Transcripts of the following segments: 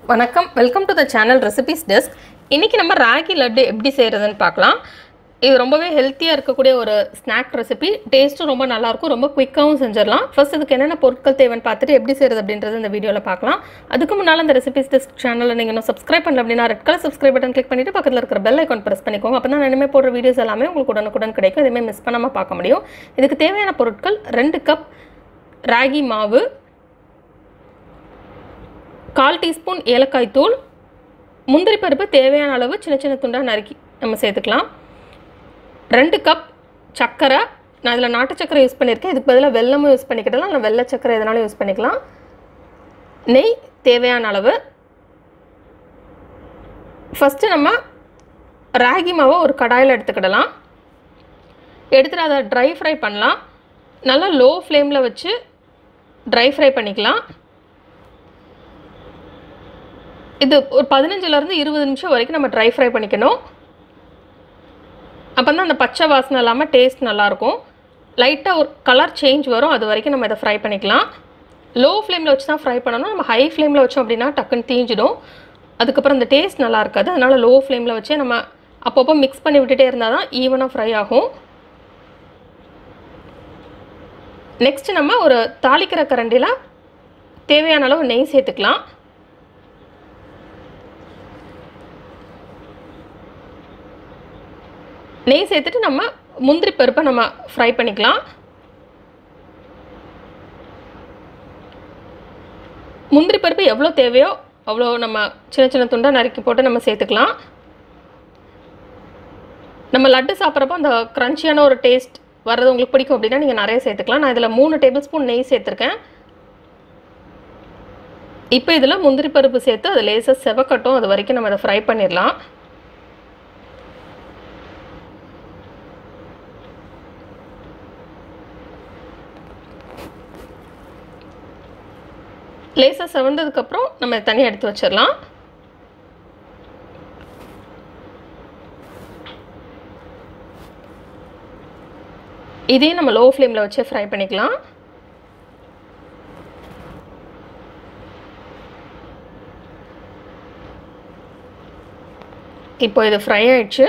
வணக்கம் welcome to the channel recipes desk இன்றைக்கி நம்ம ராகி லட்டு எப்படி செய்கிறதுன்னு பார்க்கலாம் இது ரொம்பவே ஹெல்த்தியாக இருக்கக்கூடிய ஒரு ஸ்நாக் ரெசிபி டேஸ்ட்டும் ரொம்ப நல்லாயிருக்கும் ரொம்ப குயிக்காகவும் செஞ்சிடலாம் ஃபர்ஸ்ட் இதுக்கு என்னென்ன பொருட்கள் தேவைன்னு பார்த்துட்டு எப்படி செய்கிறது அப்படின்றது இந்த வீடியோவில் பார்க்கலாம் அதுக்கு முன்னால் இந்த ரெசிபிஸ் டெஸ்க் சேனலில் நீங்கள் இன்னும் சப்ஸ்கிரைப் பண்ணல அப்படின்னா red colour subscribe button click பண்ணிவிட்டு பக்கத்தில் இருக்கிற பெல் ஐக்கான் ப்ரெஸ் பண்ணிக்கோங்க அப்போ தான் நான் இனிமேல் போடுற வீடியோஸ் எல்லாமே உங்களுக்கு உடனுக்குடன் கிடைக்கும் எதுவுமே மிஸ் பண்ணாமல் பார்க்க முடியும் இதுக்கு தேவையான பொருட்கள் ரெண்டு கப் ராகி மாவு கால் டீஸ்பூன் ஏலக்காய் தூள் முந்திரி பருப்பு தேவையான அளவு சின்ன சின்ன துண்டாக நறுக்கி நம்ம சேர்த்துக்கலாம் ரெண்டு கப் சர்க்கரை நான் இதில் நாட்டு சர்க்கரை யூஸ் பண்ணியிருக்கேன் இதுக்கு பதிலாக வெல்லமும் யூஸ் பண்ணிக்கிடலாம் இல்லை வெள்ளை சர்க்கரை எதனாலும் யூஸ் பண்ணிக்கலாம் நெய் தேவையான அளவு ஃபஸ்ட்டு நம்ம ராகி மாவை ஒரு கடாயில் எடுத்துக்கிடலாம் எடுத்துகிட்டு அதை ட்ரை ஃப்ரை பண்ணலாம் நல்லா லோ ஃப்ளேமில் வச்சு ட்ரை ஃப்ரை பண்ணிக்கலாம் இது ஒரு பதினஞ்சுலேருந்து இருபது நிமிஷம் வரைக்கும் நம்ம ட்ரை ஃப்ரை பண்ணிக்கணும் அப்போ தான் அந்த பச்சை வாசனை இல்லாமல் டேஸ்ட் நல்லாயிருக்கும் லைட்டாக ஒரு கலர் சேஞ்ச் வரும் அது வரைக்கும் நம்ம இதை ஃப்ரை பண்ணிக்கலாம் லோ ஃப்ளேமில் வச்சு தான் ஃப்ரை பண்ணணும் நம்ம ஹை ஃப்ளேமில் வச்சோம் அப்படின்னா டக்குன்னு தீஞ்சிடும் அதுக்கப்புறம் இந்த டேஸ்ட் நல்லா இருக்காது அதனால் லோ ஃப்ளேமில் வச்சு நம்ம அப்பப்போ மிக்ஸ் பண்ணி விட்டுட்டே இருந்தால் தான் ஈவனாக ஃப்ரை ஆகும் நெக்ஸ்ட் நம்ம ஒரு தாளிக்கிற கரண்டியில் தேவையான அளவு நெய் சேர்த்துக்கலாம் நெய் சேர்த்துட்டு நம்ம முந்திரி பருப்பை நம்ம ஃப்ரை பண்ணிக்கலாம் முந்திரி பருப்பு எவ்வளோ தேவையோ அவ்வளோ நம்ம சின்ன சின்ன துண்டாக நறுக்கி போட்டு நம்ம சேர்த்துக்கலாம் நம்ம லட்டு சாப்பிட்றப்போ அந்த க்ரன்ச்சியான ஒரு டேஸ்ட் வர்றது உங்களுக்கு பிடிக்கும் அப்படின்னா நீங்கள் நிறைய சேர்த்துக்கலாம் நான் இதில் மூணு டேபிள் ஸ்பூன் நெய் சேர்த்துருக்கேன் இப்போ இதில் முந்திரி பருப்பு சேர்த்து அது லேசாக செவக்கட்டும் அது வரைக்கும் நம்ம அதை ஃப்ரை பண்ணிடலாம் லேசாக செவந்ததுக்கப்புறம் நம்ம தனியாக எடுத்து வச்சிடலாம் இதையும் நம்ம லோ ஃப்ளேமில் வச்சு ஃப்ரை பண்ணிக்கலாம் இப்போ இது ஃப்ரை ஆயிடுச்சு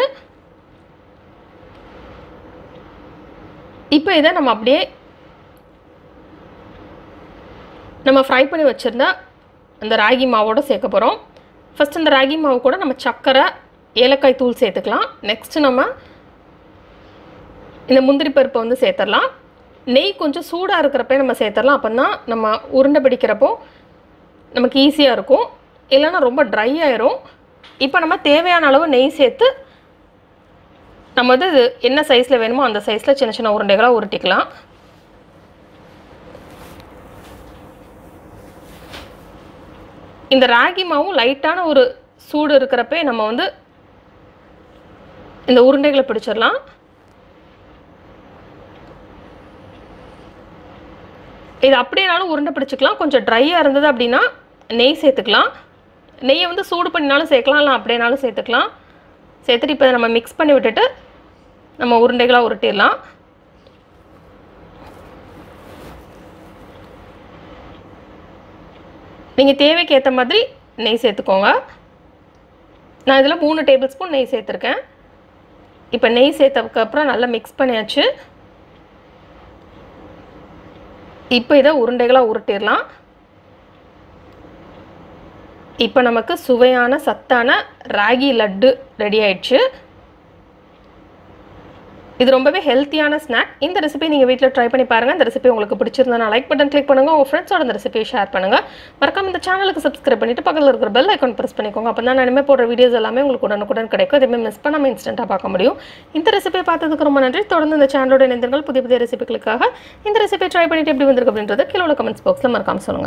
இப்போ இதை நம்ம அப்படியே நம்ம ஃப்ரை பண்ணி வச்சுருந்தா அந்த ராகி மாவோடு சேர்க்க போகிறோம் ஃபஸ்ட் அந்த ராகி மாவு கூட நம்ம சர்க்கரை ஏலக்காய் தூள் சேர்த்துக்கலாம் நெக்ஸ்ட்டு நம்ம இந்த முந்திரி பருப்பை வந்து சேர்த்துடலாம் நெய் கொஞ்சம் சூடாக இருக்கிறப்ப நம்ம சேர்த்துடலாம் அப்போ தான் நம்ம உருண்டை பிடிக்கிறப்போ நமக்கு ஈஸியாக இருக்கும் இல்லைன்னா ரொம்ப ட்ரை ஆயிரும் இப்போ நம்ம தேவையான அளவு நெய் சேர்த்து நம்ம வந்து இது என்ன சைஸில் வேணுமோ அந்த சைஸில் சின்ன சின்ன உருண்டைகளாக உருட்டிக்கலாம் இந்த ராகி மாவும் லைட்டான ஒரு சூடு இருக்கிறப்ப நம்ம வந்து இந்த உருண்டைகளை பிடிச்சிடலாம் இது அப்படியேனாலும் உருண்டை பிடிச்சிக்கலாம் கொஞ்சம் ட்ரையாக இருந்தது அப்படின்னா நெய் சேர்த்துக்கலாம் நெய்யை வந்து சூடு பண்ணினாலும் சேர்க்கலாம் இல்லை அப்படியேனாலும் சேர்த்துக்கலாம் சேர்த்துட்டு இப்போ நம்ம மிக்ஸ் பண்ணி விட்டுட்டு நம்ம உருண்டைகளாக உருட்டிடலாம் நீங்கள் தேவைக்கு ஏற்ற மாதிரி நெய் சேர்த்துக்கோங்க நான் இதில் மூணு டேபிள் ஸ்பூன் நெய் சேர்த்துருக்கேன் இப்போ நெய் சேர்த்ததுக்கப்புறம் நல்லா மிக்ஸ் பண்ணியாச்சு இப்போ இதை உருண்டைகளாக உருட்டிடலாம் இப்போ நமக்கு சுவையான சத்தான ராகி லட்டு ரெடி ஆயிடுச்சு இது ரொம்பவே ஹெல்த்தியான ஸ்நாக் இந்த ரெசிபி நீங்கள் வீட்டில் ட்ரை பண்ணி பாருங்கள் இந்த ரெசிபி உங்களுக்கு பிடிச்சிருந்தா லைக் பட்டன் கிளிக் பண்ணுங்கள் உங்கள் ஃப்ரெண்ட்ஸோட இந்த ரெசிபியை ஷேர் பண்ணுங்கள் மறக்காம இந்த சேனலுக்கு சப்ஸ்கிரைப் பண்ணிட்டு பக்கத்தில் இருக்கிற பெல் ஐக்கான் ப்ரெஸ் பண்ணிக்கோங்க அப்போ தான் நான் இனிமேல் போடுற வீடியோஸ் எல்லாமே உங்களுக்கு உடனுக்குடன் கிடைக்கும் எதுவுமே மிஸ் பண்ணாமல் இன்ஸ்டண்ட்டாக பார்க்க முடியும் இந்த ரெசிபியை பார்த்ததுக்கு ரொம்ப நன்றி தொடர்ந்து இந்த சேனலோட இணைந்தீர்கள் புதிய புதிய ரெசிபிகளுக்காக இந்த ரெசிபியை ட்ரை பண்ணிட்டு எப்படி வந்திருக்கு அப்படின்றத கீழே உள்ள கமெண்ட்ஸ் பாக்ஸில் மறக்காம சொல்லுங்கள்